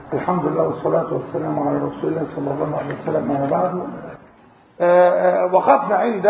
الحمد لله والصلاة والسلام على رسول الله صلى الله عليه وسلم أما بعد آه، آه، وقفنا عند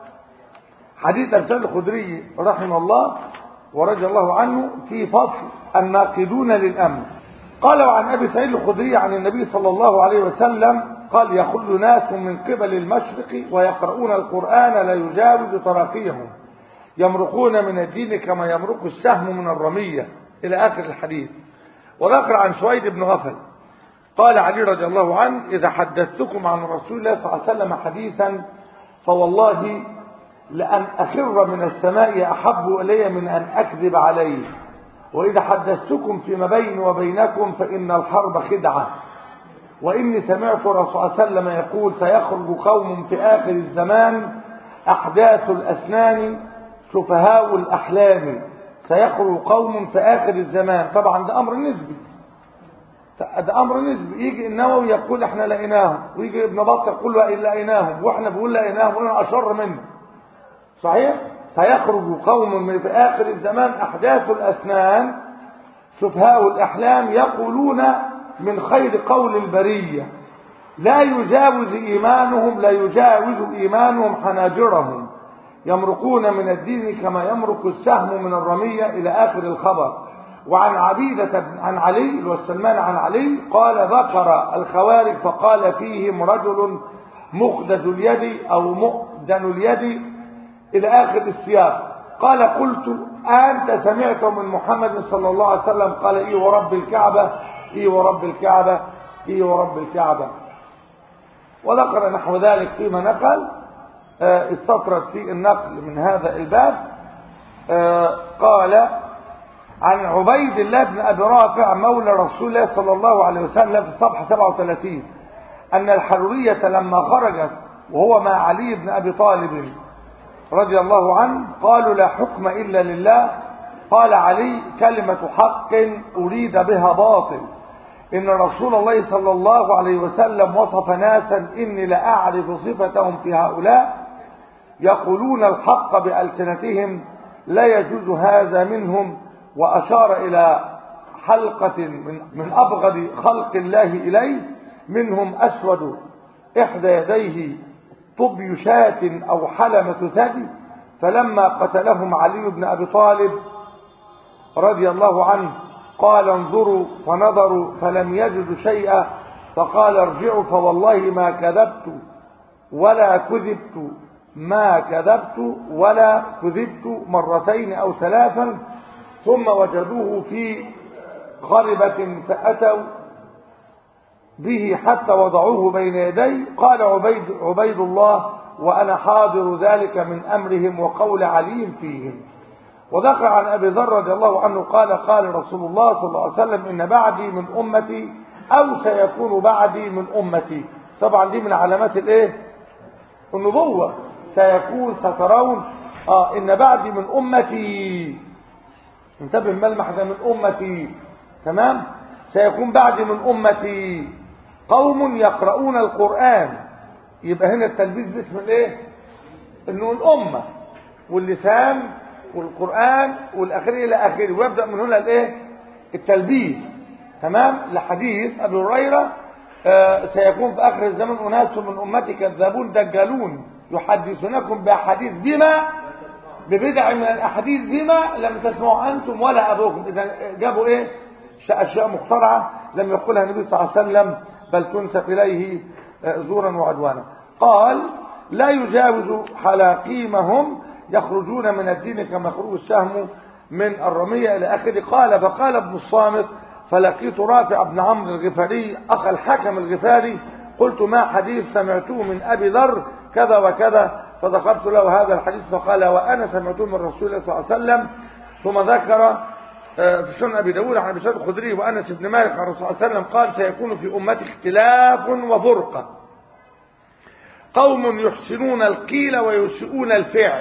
حديث أرسال الخدري رحمه الله ورضي الله عنه في فصل الناقدون للأمن قال عن أبي سعيد الخدري عن النبي صلى الله عليه وسلم قال يخل ناس من قبل المشرق ويقرؤون القرآن لا يجاوز تراقيهم يمرقون من الدين كما يمرق السهم من الرمية إلى آخر الحديث وذكر عن شويد بن غفل قال علي رضي الله عنه إذا حدثتكم عن رسول الله صلى الله عليه وسلم حديثا فوالله لأن أخر من السماء أحب إلي من أن أكذب عليه وإذا حدثتكم فيما بيني وبينكم فإن الحرب خدعة وإني سمعت رسول الله صلى الله عليه وسلم يقول سيخرج قوم في آخر الزمان أحداث الأسنان سفهاء الأحلام سيخرج قوم في آخر الزمان طبعا ده أمر نسبي ده أمر نسبي يجي النووي يقول احنا لقيناهم ويجي ابن بطة يقول لقيناهم واحنا بنقول لقيناهم وانا أشر منه صحيح سيخرج قوم من في آخر الزمان أحداث الأسنان سفهاء الأحلام يقولون من خير قول البرية لا يجاوز إيمانهم لا يجاوز إيمانهم حناجرهم يمرقون من الدين كما يمرق السهم من الرمية إلى آخر الخبر وعن عبيدة عن علي والسلمان عن علي قال ذكر الخوارج فقال فيهم رجل مخدد اليد أو مؤدن اليد إلى آخر السياق قال قلت أنت سمعت من محمد صلى الله عليه وسلم قال إيه ورب الكعبة إيه ورب الكعبة إيه ورب الكعبة وذكر نحو ذلك فيما نقل آه استطرد في النقل من هذا الباب آه قال عن عبيد الله بن أبي رافع مولى رسول الله صلى الله عليه وسلم في الصفحة 37 أن الحرورية لما خرجت وهو مع علي بن أبي طالب رضي الله عنه قالوا لا حكم إلا لله قال علي كلمة حق أريد بها باطل إن رسول الله صلى الله عليه وسلم وصف ناسا إني لأعرف صفتهم في هؤلاء يقولون الحق بألسنتهم لا يجوز هذا منهم وأشار إلى حلقة من, من أبغض خلق الله إليه منهم أسود إحدى يديه طبي شاة أو حلمة ثدي فلما قتلهم علي بن أبي طالب رضي الله عنه قال انظروا فنظروا فلم يجدوا شيئا فقال ارجعوا فوالله ما كذبت ولا كذبت ما كذبت ولا كذبت مرتين أو ثلاثا ثم وجدوه في غربة فأتوا به حتى وضعوه بين يدي قال عبيد, عبيد الله وأنا حاضر ذلك من أمرهم وقول علي فيهم وذكر عن أبي ذر رضي الله عنه قال قال رسول الله صلى الله عليه وسلم إن بعدي من أمتي أو سيكون بعدي من أمتي طبعا دي من علامات الايه النبوة سيكون سترون آه إن بعدي من أمتي انتبه الملمح ده من أمتي تمام سيكون بعدي من أمتي قوم يقرؤون القرآن يبقى هنا التلبيس باسم الايه انه الامه واللسان والقران والاخير الى اخره ويبدا من هنا الايه التلبيس تمام لحديث ابي هريره آه سيكون في اخر الزمن اناس من امتي كذابون دجالون يحدثونكم باحاديث بما ببدع من الاحاديث بما لم تسمعوا انتم ولا ابوكم اذا جابوا ايه اشياء مخترعه لم يقولها النبي صلى الله عليه وسلم بل تنسب اليه زورا وعدوانا قال لا يجاوز حلاقيمهم يخرجون من الدين كما يخرج السهم من الرمية إلى آخره قال فقال ابن الصامت فلقيت رافع بن عمرو الغفاري أخ الحكم الغفاري قلت ما حديث سمعته من أبي ذر كذا وكذا فذكرت له هذا الحديث فقال وأنا سمعته من رسول الله صلى الله عليه وسلم ثم ذكر في سنن ابي داود عن ابي سعيد الخدري وانس بن مالك عن الرسول صلى الله عليه وسلم قال سيكون في امتي اختلاف وفرقه قوم يحسنون القيل ويسيئون الفعل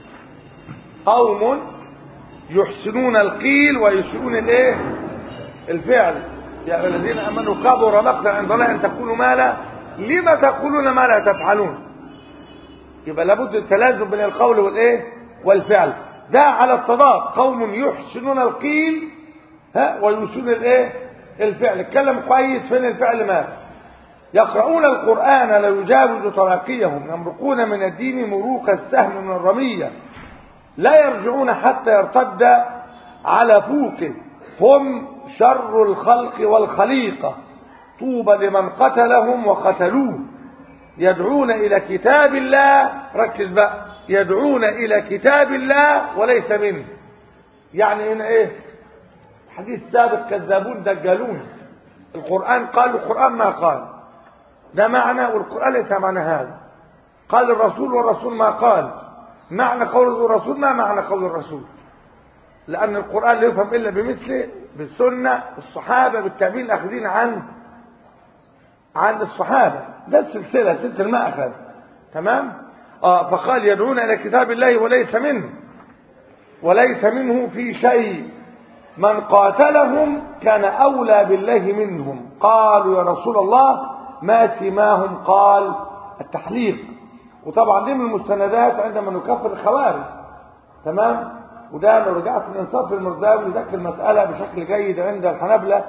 قوم يحسنون القيل ويسيئون الايه الفعل يا ايها الذين امنوا كبر مقتا عند الله ان تقولوا ما لا لما تقولون ما لا تفعلون يبقى لابد التلازم بين القول والايه والفعل ده على التضاد قوم يحسنون القيل ها ويسون الايه الفعل اتكلم كويس فين الفعل مات يقرؤون القرآن لا يجاوز تراقيهم يمرقون من الدين مروق السهم من الرمية لا يرجعون حتى يرتد على فوقه هم شر الخلق والخليقة طوبى لمن قتلهم وقتلوه يدعون إلى كتاب الله ركز بقى يدعون إلى كتاب الله وليس منه يعني هنا إيه حديث سابق كذابون دجالون القرآن قال القرآن ما قال ده معنى والقرآن ليس معنى هذا قال الرسول والرسول ما قال معنى قول الرسول ما معنى قول الرسول لأن القرآن لا يفهم إلا بمثله بالسنة الصحابة بالتابعين الأخذين عن عن الصحابة ده السلسلة سلسلة المأخذ تمام آه فقال يدعون إلى كتاب الله وليس منه وليس منه في شيء من قاتلهم كان أولى بالله منهم قالوا يا رسول الله ما سماهم قال التحليق وطبعا دي من المستندات عندما نكفر الخوارج تمام وده لو رجعت الانصاف المرزاوي ذكر المسألة بشكل جيد عند الحنابلة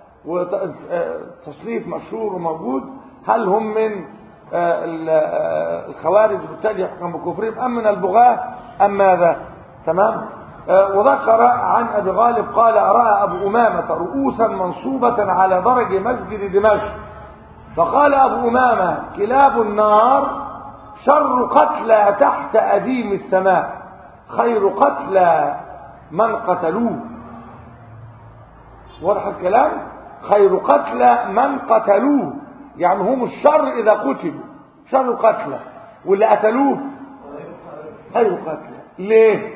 وتصنيف مشهور وموجود هل هم من الخوارج بالتالي يحكم بكفرهم أم من البغاة أم ماذا تمام وذكر عن أبي غالب قال رأى أبو أمامة رؤوسا منصوبة على درج مسجد دمشق فقال أبو أمامة كلاب النار شر قتلى تحت أديم السماء خير قتلى من قتلوه واضح الكلام خير قتلى من قتلوه يعني هم الشر إذا قتلوا شر قتلى واللي قتلوه خير قتلى ليه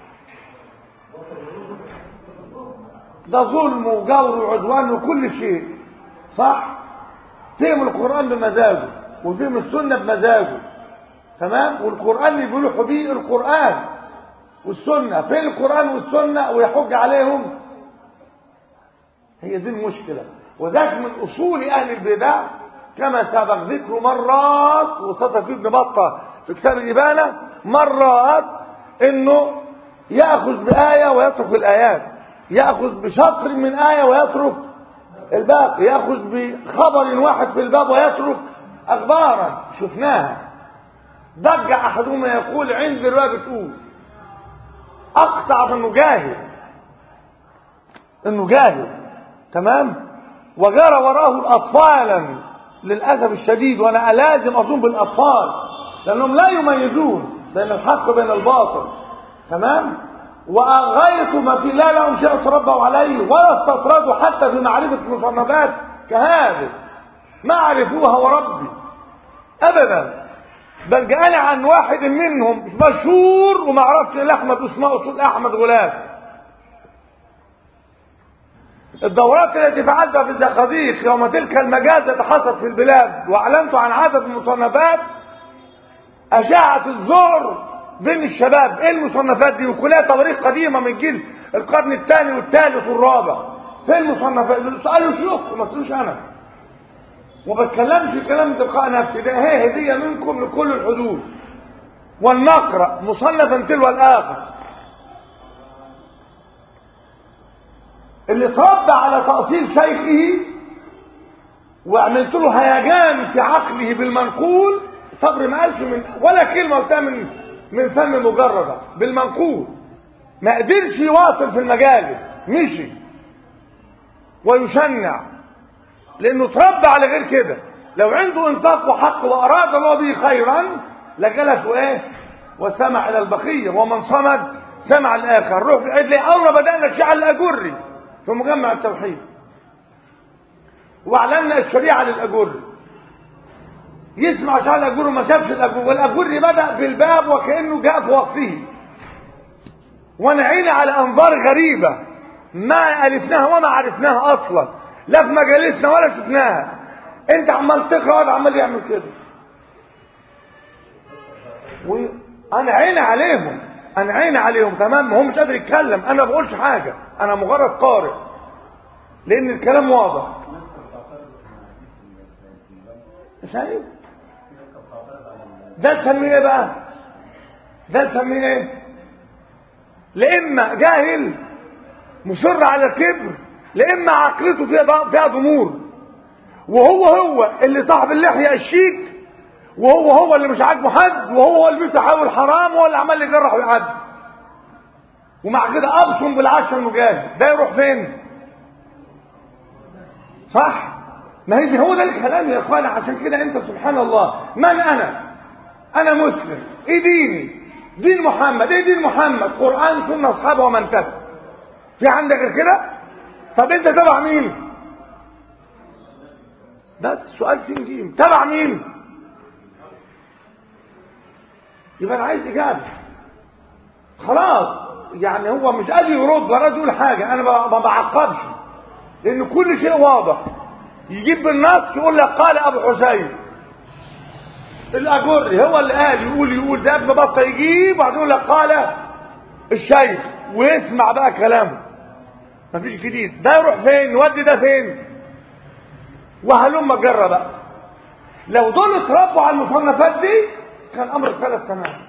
ده ظلم وجور وعدوان وكل شيء صح فهم القرآن بمزاجه وفهم السنة بمزاجه تمام والقرآن اللي بيلوحوا بيه القرآن والسنة فين القرآن والسنة ويحج عليهم هي دي المشكلة وذاك من أصول أهل البدع كما سبق ذكره مرات وسطر فيه ابن بطة في كتاب الإبانة مرات إنه يأخذ بآية ويترك الآيات يأخذ بشطر من آية ويترك الباقي يأخذ بخبر واحد في الباب ويترك أخبارا شفناها ضج أحدهما يقول عند الرواية بتقول أقطع أنه جاهل أنه جاهل تمام وجرى وراه أطفالا للأسف الشديد وأنا لازم أظن بالأطفال لأنهم لا يميزون بين الحق وبين الباطل تمام وغاية ما في لا لهم شيء تربوا عليه ولا استطردوا حتى في معرفة المصنفات كهذا ما عرفوها وربي أبدا بل جاءني عن واحد منهم مشهور وما عرفش احمد اسمه اصول احمد غلام الدورات التي فعلتها في الزقازيق يوم تلك المجازة حصلت في البلاد واعلنت عن عدد المصنفات اشاعت الذعر بين الشباب ايه المصنفات دي وكلها تواريخ قديمه من جيل القرن الثاني والثالث والرابع فين المصنفات سالوا شيوخ ما تقولوش انا وما بتكلمش كلام تلقاء نفسي ده هي هديه منكم لكل الحدود ولنقرا مصنفا تلو الاخر اللي تربى على تاصيل شيخه وعملت له هيجان في عقله بالمنقول صبر ما قالش من ولا كلمه قلتها من من فم مجرده بالمنقول ما قدرش يواصل في المجالس مشي ويشنع لانه تربى على غير كده لو عنده انصاف وحق واراد الله به خيرا لجلس وايه وسمع الى البقيه ومن صمد سمع الاخر روح في العيد اول ما بدانا الشيعه الاجري في مجمع التوحيد واعلنا الشريعه للاجري يسمع شيعه الاجري وما شافش الاجري والاجري بدا في الباب وكانه جاء في وقته وانا عيني على انظار غريبه ما الفناها وما عرفناها اصلا لا في مجالسنا ولا شفناها انت عمال تقرا وده عمال يعمل كده وانا عيني عليهم انا عيني عليهم تمام هو مش قادر يتكلم انا ما بقولش حاجه انا مجرد قارئ لان الكلام واضح شايف ده تسميه ايه بقى ده تسميه ايه لاما جاهل مصر على الكبر لإما عقلته فيها فيها ضمور وهو هو اللي صاحب اللحية الشيك وهو هو اللي مش عاجبه حد وهو هو اللي بيتحاول حرام وهو اللي عمال يجرح ويعدي ومع كده ابصم بالعشر المجاهد ده يروح فين صح ما هي دي هو ده الكلام يا اخوانا عشان كده انت سبحان الله من انا انا مسلم ايه ديني دين محمد ايه دين محمد قران سنه اصحابه ومن تبع في عندك غير كده طب انت تبع مين بس سؤال سين جيم تبع مين يبقى انا عايز اجابه خلاص يعني هو مش قادر يرد ولا يقول حاجه انا ما بعقبش لان كل شيء واضح يجيب بالنص يقول لك قال ابو حسين الاجري هو اللي قال يقول يقول ده ابن بطه يجيب وبعدين يقول لك قال الشيخ ويسمع بقى كلامه مفيش جديد ده يروح فين نودي ده فين وهلم جرى بقى لو دول اتربوا على المصنفات دي كان امر ثلاث تمام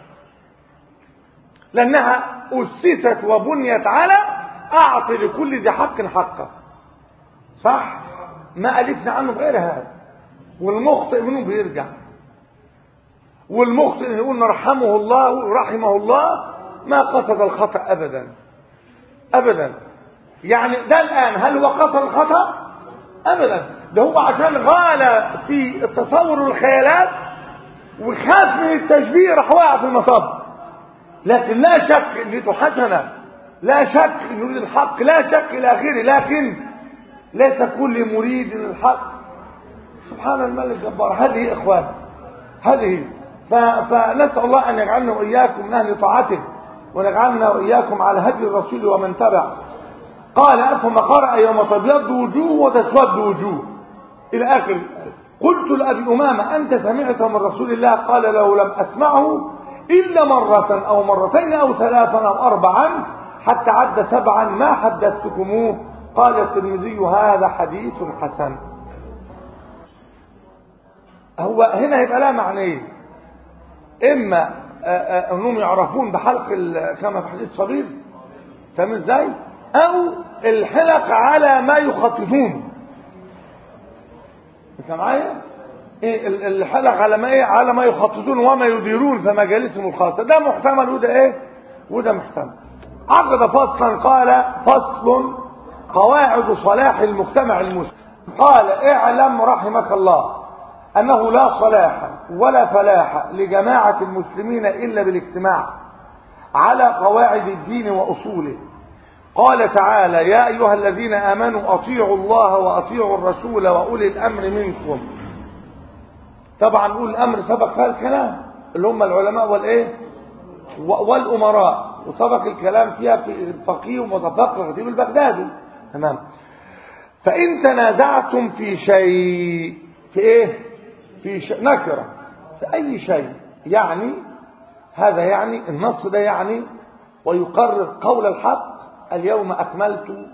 لانها اسست وبنيت على اعطي لكل ذي حق حقه صح ما الفنا عنه بغير هذا والمخطئ منه بيرجع والمخطئ يقول نرحمه الله ورحمه الله ما قصد الخطا ابدا ابدا يعني ده الان هل هو قصد الخطا ابدا ده هو عشان غال في التصور والخيالات وخاف من التشبيه راح واقع في المصب لكن لا شك ان حسنه لا شك ان يريد الحق لا شك الى اخره لكن ليس كل مريد للحق سبحان الملك الجبار هذه اخوان هذه فنسال الله ان يجعلنا واياكم من اهل طاعته ونجعلنا واياكم على هدي الرسول ومن تبع قال افهم قرأ يوم تبيض وجوه وتسود وجوه الى اخر قلت لابي امامه انت سمعت من رسول الله قال له لم اسمعه الا مره او مرتين او ثلاثا او اربعا حتى عد سبعا ما حدثتكموه قال الترمذي هذا حديث حسن هو هنا هيبقى لها معنيين اما انهم يعرفون بحلق كما في حديث صبير فاهم ازاي او الحلق على ما يخططون انت معايا إيه الحلق على ما ايه على ما يخططون وما يديرون في مجالسهم الخاصه ده محتمل وده ايه وده محتمل عقد فصلا قال فصل قواعد صلاح المجتمع المسلم قال اعلم رحمك الله انه لا صلاح ولا فلاح لجماعه المسلمين الا بالاجتماع على قواعد الدين واصوله قال تعالى يا ايها الذين امنوا اطيعوا الله واطيعوا الرسول واولي الامر منكم طبعا اولي الامر سبق فيها الكلام اللي هم العلماء والايه والامراء وسبق الكلام فيها في الفقيه ومتفقه خطيب البغدادي تمام فان تنازعتم في شيء في ايه في شيء نكره في اي شيء يعني هذا يعني النص ده يعني ويقرر قول الحق اليوم أكملت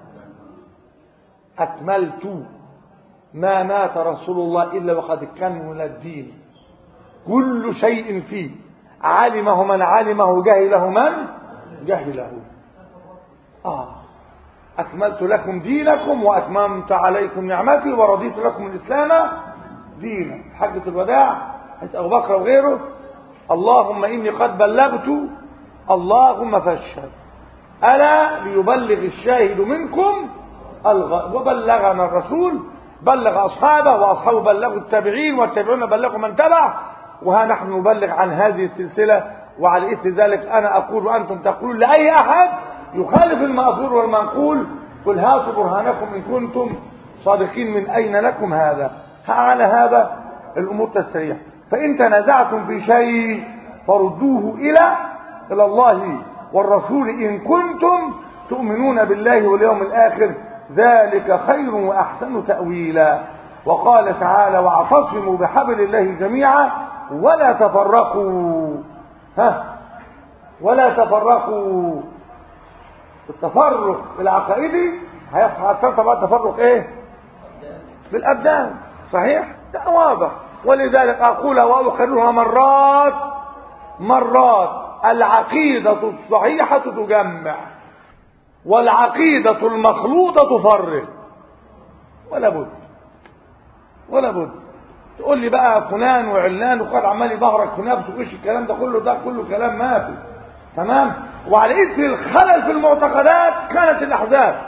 أكملت ما مات رسول الله إلا وقد كمل الدين كل شيء فيه علمه من علمه جهله من جهله آه أكملت لكم دينكم وأتممت عليكم نعمتي ورضيت لكم الإسلام دينا حجة الوداع حيث أبو بكر وغيره اللهم إني قد بلغت اللهم فاشهد ألا ليبلغ الشاهد منكم الغ... وبلغنا الرسول بلغ أصحابه وأصحابه بلغوا التابعين والتابعون بلغوا من تبع وها نحن نبلغ عن هذه السلسلة وعلى إثر ذلك أنا أقول وأنتم تقولون لأي أحد يخالف المأثور والمنقول قل هاتوا برهانكم إن كنتم صادقين من أين لكم هذا على هذا الأمور تستريح فإن تنازعتم في شيء فردوه إلى إلى الله والرسول إن كنتم تؤمنون بالله واليوم الآخر ذلك خير وأحسن تأويلا وقال تعالى واعتصموا بحبل الله جميعا ولا تفرقوا ها ولا تفرقوا التفرق العقائدي هيحصل طبعا تفرق ايه بالابدان صحيح ده واضح ولذلك اقولها واكررها مرات مرات العقيدة الصحيحة تجمع والعقيدة المخلوطة تفرق ولا بد ولا بد تقول لي بقى فلان وعلان وقد عمال يبهرك في نفسه وإيش الكلام ده كله ده كله كلام ما في تمام وعلى اثر الخلل في المعتقدات كانت الاحزاب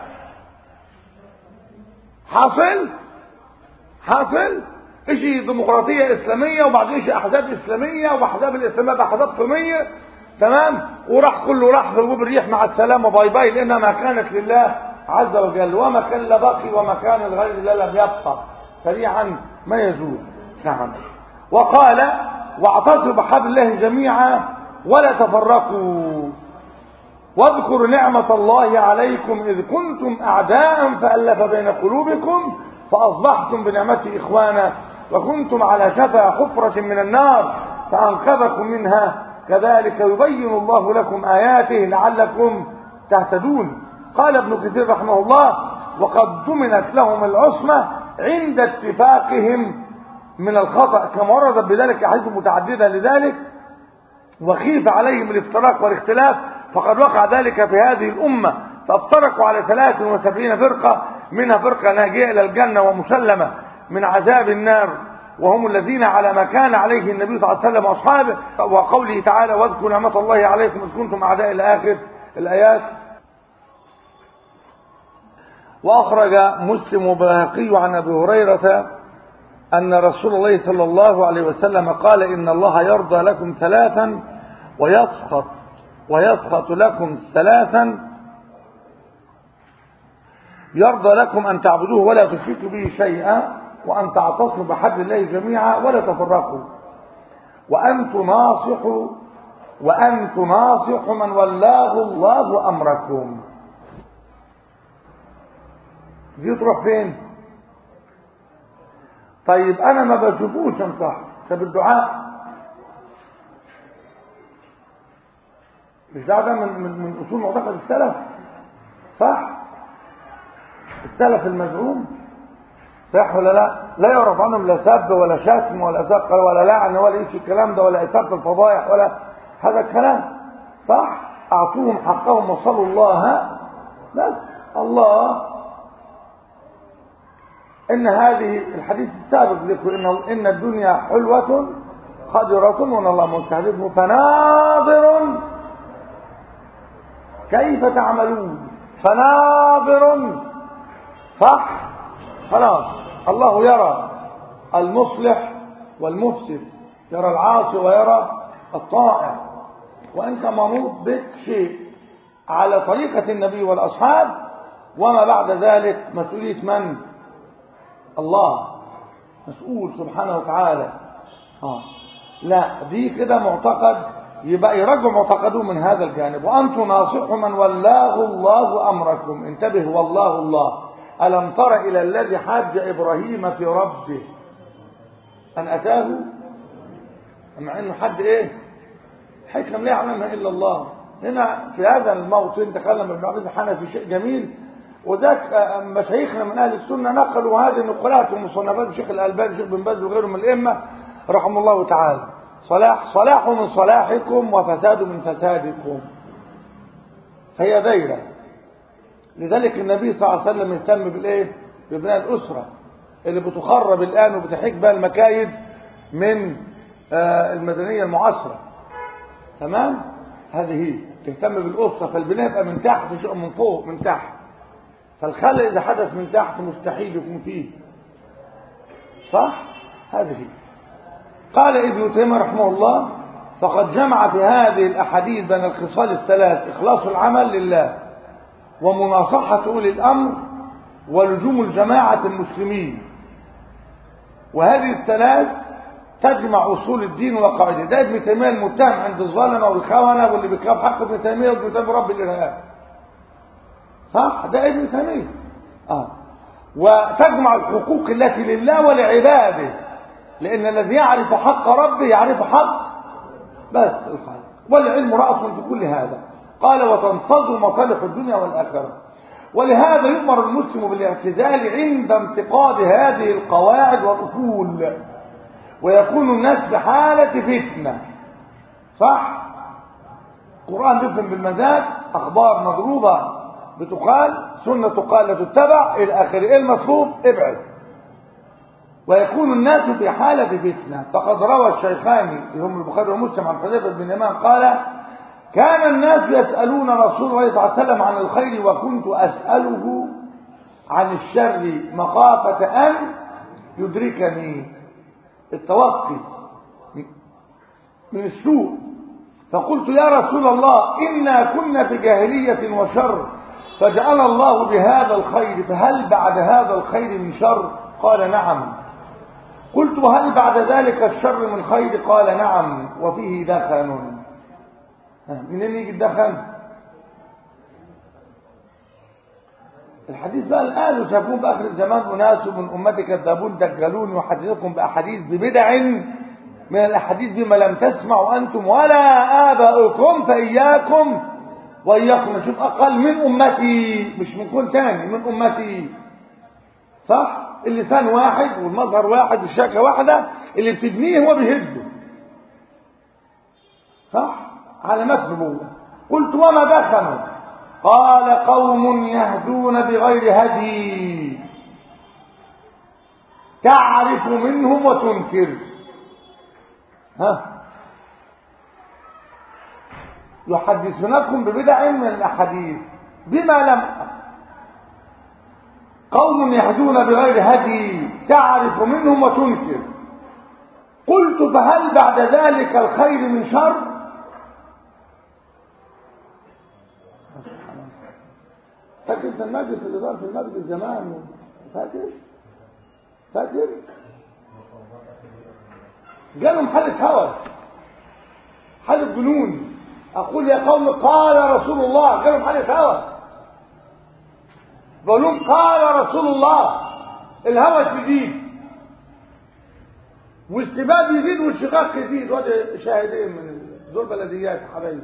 حاصل حاصل اشي ديمقراطيه اسلاميه وبعدين اشي احزاب اسلاميه واحزاب الاسلاميه باحزاب قوميه تمام وراح كله راح في غروب الريح مع السلامه باي باي لانها ما كانت لله عز وجل وما كان لا بقي وما كان لغير الله لم يبقى سريعا ما يزول نعم وقال واعتصموا بحبل الله جميعا ولا تفرقوا واذكروا نعمة الله عليكم إذ كنتم أعداء فألف بين قلوبكم فأصبحتم بنعمته إخوانا وكنتم على شفا حفرة من النار فأنقذكم منها كذلك يبين الله لكم آياته لعلكم تهتدون قال ابن كثير رحمه الله وقد ضمنت لهم العصمة عند اتفاقهم من الخطأ كما وردت بذلك أحاديث متعددة لذلك وخيف عليهم الافتراق والاختلاف فقد وقع ذلك في هذه الأمة فافترقوا على 73 فرقة منها فرقة ناجية إلى الجنة ومسلمة من عذاب النار وهم الذين على ما كان عليه النبي صلى الله عليه وسلم وأصحابه وقوله تعالى واذكروا نعمة الله عليكم إذ كنتم أعداء إلى آخر الآيات وأخرج مسلم وبهقي عن أبي هريرة أن رسول الله صلى الله عليه وسلم قال إن الله يرضى لكم ثلاثا ويسخط ويسخط لكم ثلاثا يرضى لكم أن تعبدوه ولا تشركوا به شيئا وأن تعتصموا بحبل الله جميعا ولا تفرقوا وأن تناصحوا وأن تناصحوا من ولاه الله أمركم دي تروح فين طيب أنا ما بشوفوش انصح طب الدعاء مش ده ده من, من, من أصول معتقد السلف صح السلف المزعوم صح ولا لا لا يعرف عنهم لا سب ولا شتم ولا سقر ولا لعن ولا ايش الكلام ده ولا اثاره الفضائح ولا هذا الكلام صح اعطوهم حقهم وصلوا الله بس الله ان هذه الحديث السابق ذكر ان ان الدنيا حلوه خضره وان الله مستهدفه فناظر كيف تعملون فناظر صح خلاص الله يرى المصلح والمفسد يرى العاصي ويرى الطائع وانت منوط بك شيء على طريقة النبي والأصحاب وما بعد ذلك مسؤولية من الله مسؤول سبحانه وتعالى آه. لا دي كده معتقد يبقى يرجع معتقده من هذا الجانب وأن تناصحوا من ولاه الله أمركم انتبه والله الله ألم تر إلى الذي حاج إبراهيم في ربه أن أتاه مع أنه حد إيه حكم لا يعلمها إلا الله هنا في هذا الموطن تكلم ابن عبد الحنفي شيء جميل وذاك مشايخنا من أهل السنة نقلوا هذه النقلات ومصنفات الشيخ الألباني الشيخ بن باز وغيره من الأئمة رحمه الله تعالى صلاح صلاح من صلاحكم وفساد من فسادكم هي دايره لذلك النبي صلى الله عليه وسلم اهتم بالايه ببناء الاسره اللي بتخرب الان وبتحيك بها المكايد من آه المدنيه المعاصره تمام هذه هي تهتم بالاسره فالبناء يبقى من تحت شيء من فوق من تحت فالخلق اذا حدث من تحت مستحيل يكون فيه صح هذه هي قال ابن تيميه رحمه الله فقد جمع في هذه الاحاديث بين الخصال الثلاث اخلاص العمل لله ومناصحة أولي الأمر ولزوم الجماعة المسلمين وهذه الثلاث تجمع أصول الدين وقاعده ده ابن تيمية المتهم عند الظلمة والخونة واللي بيكاب حق ابن تيمية وابن تيمية رب الإرهاب صح ده ابن تيمية آه. وتجمع الحقوق التي لله ولعباده لأن الذي يعرف حق ربه يعرف حق بس الخالق والعلم رأس في كل هذا قال وتنتظم مصالح الدنيا والآخرة ولهذا يؤمر المسلم بالاعتزال عند انتقاد هذه القواعد والأصول ويكون الناس بحالة فتنة صح القرآن بيفهم بالمزاج أخبار مضروبة بتقال سنة تقال لا تتبع إلى آخره إيه المطلوب ابعد ويكون الناس في حالة فتنة فقد روى الشيخان هم البخاري ومسلم عن حذيفة بن يمان قال كان الناس يسألون رسول الله صلى الله عليه وسلم عن الخير وكنت أسأله عن الشر مخافة أن يدركني التوقي من السوء فقلت يا رسول الله إنا كنا في جاهلية وشر فجعل الله بهذا الخير فهل بعد هذا الخير من شر قال نعم قلت وهل بعد ذلك الشر من خير قال نعم وفيه دخن منين يجي الدخن الحديث بقى الآن سيكون بآخر الزمان أناس من أمتي كذابون دجالون يحدثكم بأحاديث ببدع من الأحاديث بما لم تسمعوا أنتم ولا آباؤكم فإياكم وإياكم نشوف أقل من أمتي مش من كل تاني من أمتي صح اللسان واحد والمظهر واحد الشاكة واحدة اللي بتبنيه هو بيهده صح علامات نبوة قلت وما دخلوا قال قوم يهدون بغير هدي تعرف منهم وتنكر ها يحدثونكم ببدع من الاحاديث بما لم قوم يهدون بغير هدي تعرف منهم وتنكر قلت فهل بعد ذلك الخير من شر فاكر انت المجلس اللي دار في المسجد زمان فاكر فاكر جالهم حالة هوس حالة جنون اقول يا قوم قال رسول الله جالهم حالة هوس بقول لهم قال رسول الله الهوس يزيد والسباب يزيد والشقاق يزيد وادي شاهدين من دول بلديات حبايبي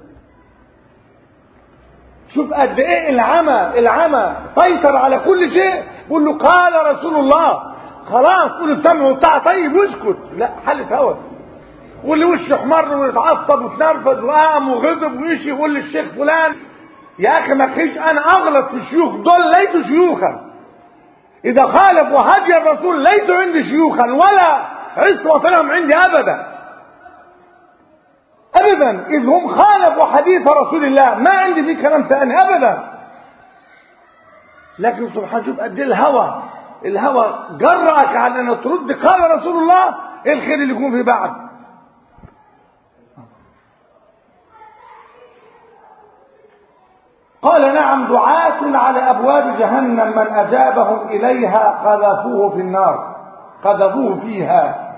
شوف قد ايه العمى العمى سيطر على كل شيء بيقول له قال رسول الله خلاص قول السمع والطاعه طيب واسكت لا حالة هوس واللي وشه احمر ويتعصب وتنرفز وقام وغضب ويشي يقول للشيخ فلان يا اخي ما تخيش انا اغلط في الشيوخ دول ليسوا شيوخا اذا خالفوا هدي الرسول ليسوا عندي شيوخا ولا عصمة لهم عندي ابدا ابدا اذ هم خالفوا حديث رسول الله ما عندي فيه كلام ثاني ابدا لكن سبحان شوف قد ايه الهوى الهوى جرأك على ان ترد قال رسول الله ايه الخير اللي يكون في بعد قال نعم دعاة على ابواب جهنم من اجابهم اليها قذفوه في النار قذفوه فيها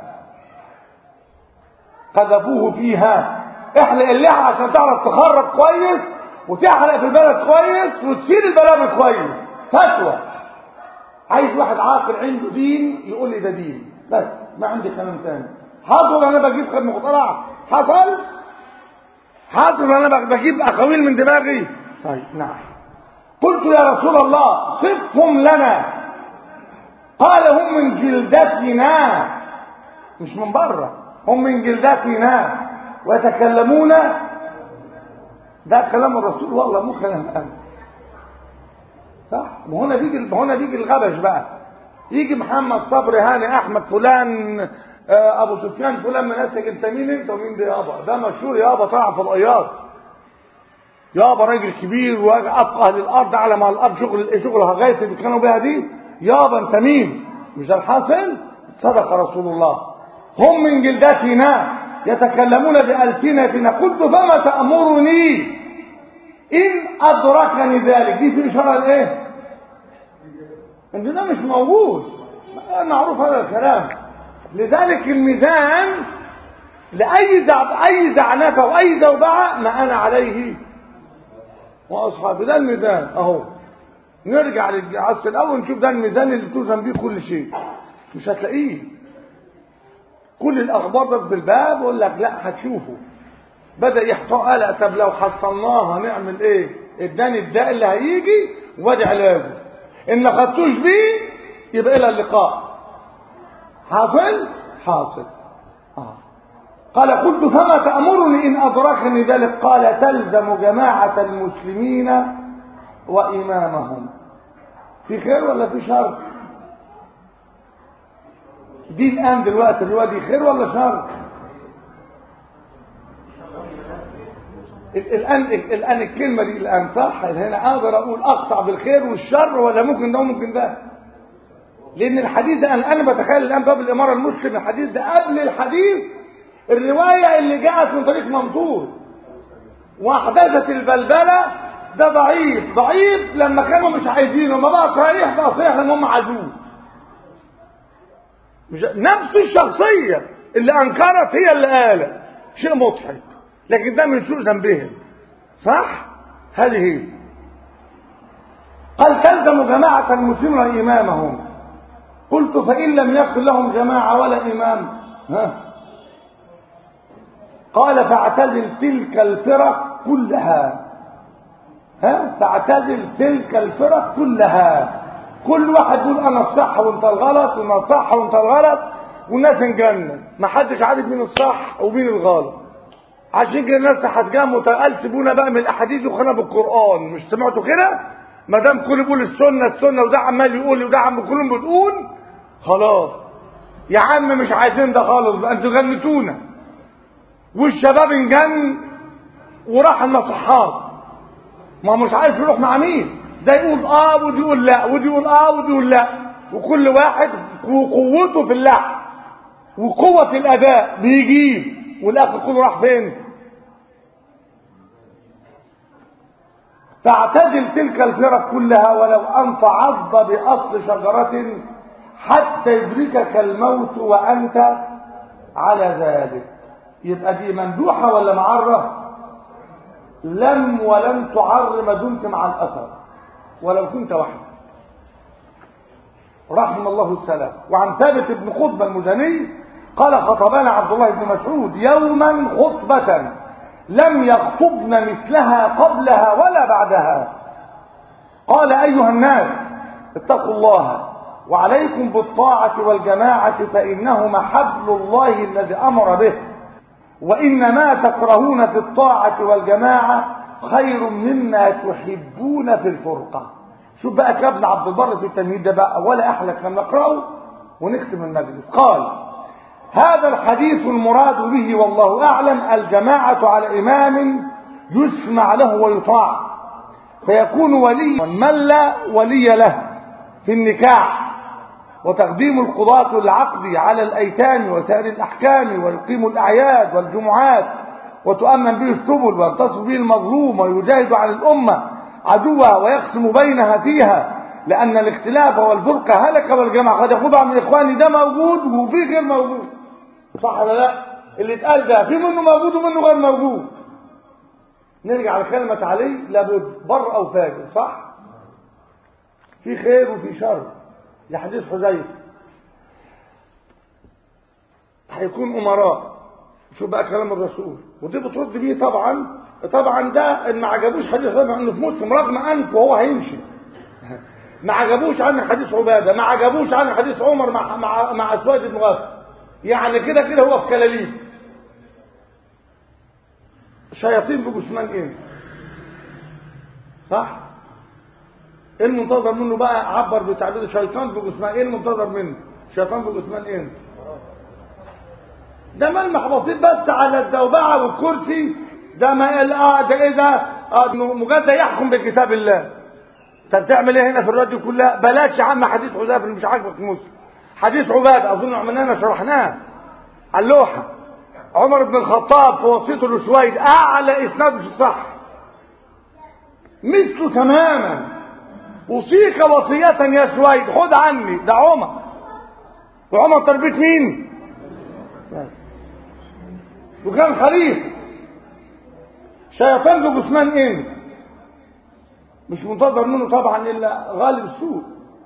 قذفوه فيها احلق اللحى عشان تعرف تخرج كويس وتحلق في البلد كويس وتشيل البلابل كويس فتوى عايز واحد عاقل عنده دين يقول لي ده دين بس ما عندي كلام تاني حصل انا بجيب خد مقترع حصل حصل انا بجيب اقاويل من دماغي طيب نعم قلت يا رسول الله صفهم لنا قال هم من جلدتنا مش من بره هم من جلدتنا ويتكلمون ده كلام الرسول والله مو كلام انا صح ما هنا بيجي ما هنا بيجي الغبش بقى يجي محمد صبري هاني احمد فلان آه ابو سفيان فلان من اسك انت مين انت ومين ده يابا ده مشهور يابا طلع في القياض يابا راجل كبير وابقى اهل الارض على ما الارض شغل شغلها غايه اللي كانوا بها دي يابا انت مين مش ده الحاصل صدق رسول الله هم من جلدتنا يتكلمون بألسنتنا قلت فما تأمرني إن أدركني ذلك دي في إشارة لإيه إن ده مش موجود معروف هذا الكلام لذلك الميزان لأي زع... أي زعنفة وأي زوبعة ما أنا عليه وأصحابي ده الميزان أهو نرجع للعصر الأول نشوف ده الميزان اللي توزن بيه كل شيء مش هتلاقيه كل الاخبار ده في الباب يقول لك لا هتشوفه بدا يحصل قلق طب لو حصلناها نعمل ايه اداني الداء اللي هيجي وادي علاجه ان ما خدتوش بيه يبقى الى اللقاء حاصل حاصل آه. قال قلت فما تأمرني إن أدركني ذلك قال تلزم جماعة المسلمين وإمامهم في خير ولا في شر دي الآن دلوقتي الرواية دي خير ولا شر الآن الآن الكلمة دي الآن صح هنا أقدر أقول أقطع بالخير والشر ولا ممكن ده وممكن ده لأن الحديث ده أنا, أنا بتخيل الآن باب الإمارة المسلم الحديث ده قبل الحديث الرواية اللي جاءت من طريق ممطور وأحدثت البلبلة ده ضعيف ضعيف لما كانوا مش عايزينه ما بقى صحيح بقى صحيح لما هم عايزوه مش نفس الشخصية اللي أنكرت هي اللي قالت شيء مضحك لكن ده من سوء ذنبهم صح هذه هي قال تلزم جماعة المسلمين إمامهم قلت فإن لم يكن لهم جماعة ولا إمام ها قال فاعتزل تلك الفرق كلها ها فاعتزل تلك الفرق كلها كل واحد يقول انا الصح وانت الغلط وانا الصح وانت الغلط والناس انجنن ما حدش عارف مين الصح ومين الغلط عشان كده الناس هتجمعوا قال سيبونا بقى من الاحاديث وخلينا بالقران مش سمعتوا كده ما دام كل بيقول السنه السنه وده عمال يقول وده عم كلهم بتقول خلاص يا عم مش عايزين ده خالص بقى انتوا جنتونا والشباب انجن وراح المصحات ما مش عارف يروح مع مين ده يقول اه ودي يقول لا ودي يقول اه ودي يقول لا وكل واحد وقوته في اللحن وقوة في الأداء بيجيب والآخر كله راح فين تعتدل تلك الفرق كلها ولو أن تعض بأصل شجرة حتى يدركك الموت وأنت على ذلك يبقى دي مندوحة ولا معرة لم ولن تعر ما دمت مع الأثر ولو كنت وحدك رحم الله السلام وعن ثابت بن خطبة المزني قال خطبنا عبد الله بن مسعود يوما خطبة لم يخطبن مثلها قبلها ولا بعدها قال أيها الناس اتقوا الله وعليكم بالطاعة والجماعة فإنهما حبل الله الذي أمر به وإن ما تكرهون في الطاعة والجماعة خير مما تحبون في الفرقة شوف بقى كابن عبد البر في التمهيد ده بقى ولا أحلى كان نقرأه ونختم المجلس قال هذا الحديث المراد به والله أعلم الجماعة على إمام يسمع له ويطاع فيكون ولي من لا ولي له في النكاح وتقديم القضاة العقد على الأيتام وسائر الأحكام ويقيم الأعياد والجمعات وتؤمن به السبل وينتصر به المظلوم ويجاهد على الأمة عدوها ويقسم بينها فيها لأن الاختلاف والفرقة هلك والجمع قد يقول من إخواني ده موجود وفي غير موجود صح ولا لا اللي اتقال ده في منه موجود ومنه غير موجود نرجع لكلمة علي لابد بر أو فاجر صح في خير وفي شر لحديث حذيفه هيكون امراء شو بقى كلام الرسول ودي بترد بيه طبعا طبعا ده ما عجبوش حديث حذيفه انه في مسلم رغم انفه وهو هيمشي ما عجبوش عنه حديث عباده ما عجبوش عنه حديث عمر مع مع مع اسود بن غفر يعني كده كده هو في كلاليب شياطين في جثمان ايه صح ايه المنتظر منه بقى عبر بتعبير شيطان في جثمان ايه المنتظر منه شيطان في جثمان ايه ده ملمح بسيط بس على الزوبعه والكرسي ده ما اه ده ايه ده آه مجرد يحكم بكتاب الله طب تعمل ايه هنا في الراديو كلها بلاش يا عم حديث حذيفه اللي مش عاجبك مسلم حديث عباده اظن عملنا شرحناه على اللوحه عمر بن الخطاب في وصيته لشويد اعلى اسناد في الصح مثله تماما اوصيك وصيه يا سويد خد عني ده عمر وعمر تربيه مين وكان خليفه شيطان ذو جثمان ايه مش منتظر منه طبعا الا غالب السوء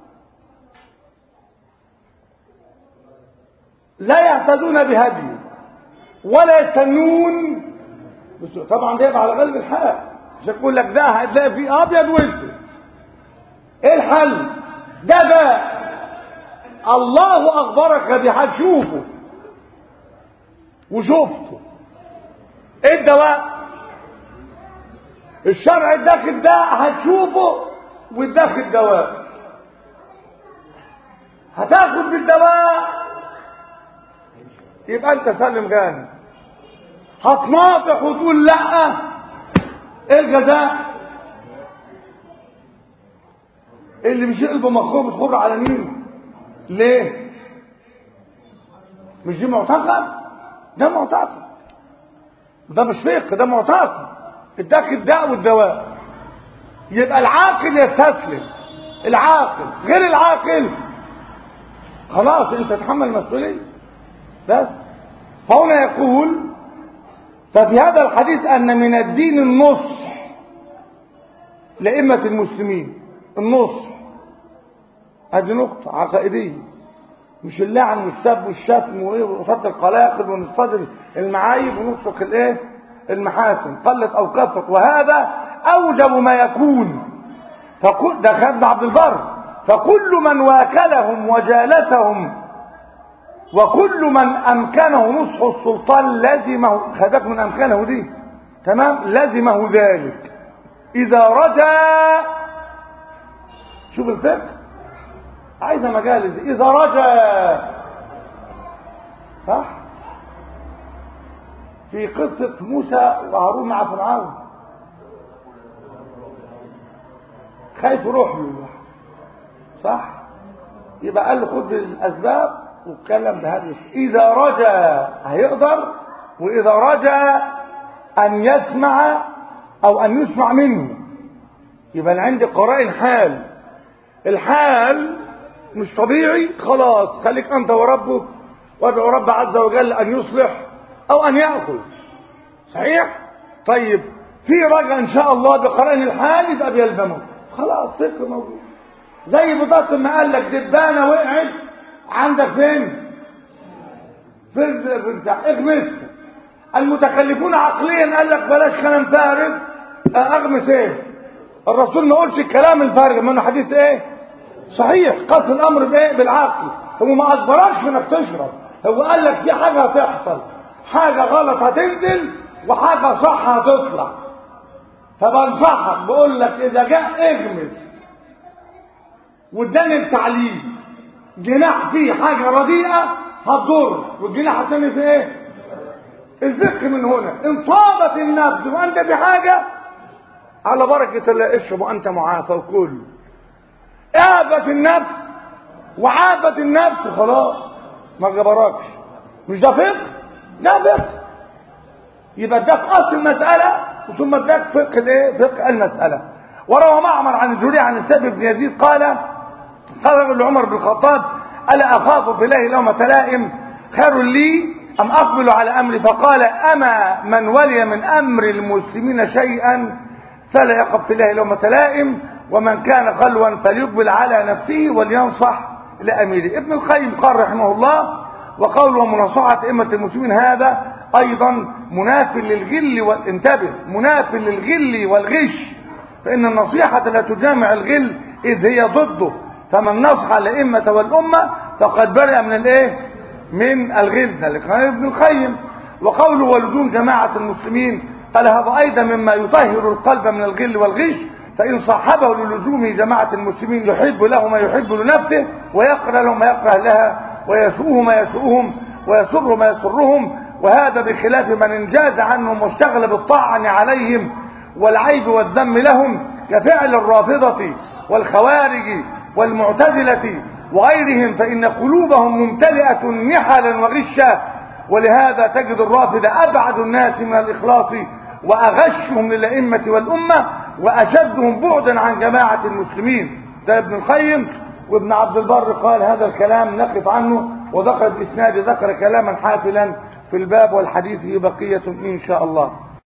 لا يهتدون بهدي ولا يستنون طبعا ده يبقى على غالب الحال مش هتقول لك ده هتلاقي فيه ابيض واسود ايه الحل ده ده الله اخبرك بحال شوفه وشفته ايه الدواء الشرع الداخل ده هتشوفه واداك الدواء هتاخد بالدواء يبقى انت سلم غانم هتناطق وتقول لا ايه الجزاء اللي مش قلبه مخروب بتخر على مين ليه مش دي معتقد ده معتقد ده مش فقه ده معتقد اداك الداء والدواء يبقى العاقل يستسلم العاقل غير العاقل خلاص انت تتحمل المسؤوليه بس فهنا يقول ففي هذا الحديث ان من الدين النصح لائمه المسلمين النصح هذه نقطه عقائديه مش اللعن والسب والشتم وصد القلاقل ونصطاد المعايب ونطلق الايه المحاسن قلت او كثرت وهذا اوجب ما يكون فكل ده خد عبد البر فكل من واكلهم وجالسهم وكل من امكنه نصح السلطان لزمه خدك من امكنه دي تمام لزمه ذلك اذا رجا شوف الفقه عايزه مجالس اذا رجا صح في قصة موسى وهارون مع فرعون خايف يروح له صح يبقى قال له خد الاسباب واتكلم بهذا اذا رجا هيقدر واذا رجا ان يسمع او ان يسمع منه يبقى انا عندي قرائن حال الحال مش طبيعي خلاص خليك انت وربك وادعو رب عز وجل ان يصلح او ان ياخذ صحيح طيب في رجع ان شاء الله بقرائن الحال يبقى بيلزمه خلاص فكر موجود زي بالظبط ما قال لك دبانه وقعت عندك فين في في بتاع اغمس المتخلفون عقليا قال لك بلاش كلام فارغ اغمس ايه الرسول ما قالش الكلام الفارغ منه حديث ايه صحيح قص الامر بايه بالعقل هو ما اجبركش انك تشرب هو قال لك في حاجه هتحصل حاجه غلط هتنزل وحاجه صح هتطلع فبنصحك بقول لك اذا جاء اغمس واداني التعليم جناح فيه حاجه رديئه هتضر والجناح الثاني في ايه الفقه من هنا ان طابت النفس وانت بحاجه على بركه الله اشرب وانت معافى وكل اعبت النفس وعافت النفس خلاص ما جبركش مش ده فقه ده فقه يبقى اداك اصل المساله ثم اداك فقه الايه فقه المساله وروى معمر عن الزهري عن السبب بن يزيد قال قال رجل لعمر بن الخطاب الا اخاف في الله لومه لائم خير لي ام اقبل على امري فقال اما من ولي من امر المسلمين شيئا فلا يقف في الله لومه لائم ومن كان خلوا فليقبل على نفسه ولينصح لاميره ابن القيم قال رحمه الله وقوله مناصحه ائمه المسلمين هذا ايضا مناف للغل والانتبه مناف للغل والغش فان النصيحه لا تجامع الغل اذ هي ضده فمن نصح الائمه والامه فقد برئ من الايه من الغل ذلك قال ابن القيم وقوله ولدون جماعه المسلمين قال هذا ايضا مما يطهر القلب من الغل والغش فإن صاحبه للزوم جماعة المسلمين يحب له ما يحب لنفسه ويقرأ له ما يقرأ لها ويسوءه ما يسوءهم ويسر ما يسرهم وهذا بخلاف من انجاز عنهم واشتغل بالطعن عليهم والعيب والذم لهم كفعل الرافضة والخوارج والمعتزلة وغيرهم فإن قلوبهم ممتلئة نحلا وغشا ولهذا تجد الرافضة أبعد الناس من الإخلاص وأغشهم للأئمة والأمة وأشدهم بعدا عن جماعة المسلمين ده ابن القيم وابن عبد البر قال هذا الكلام نقف عنه وذكر الإسناد ذكر كلاما حافلا في الباب والحديث بقية إن شاء الله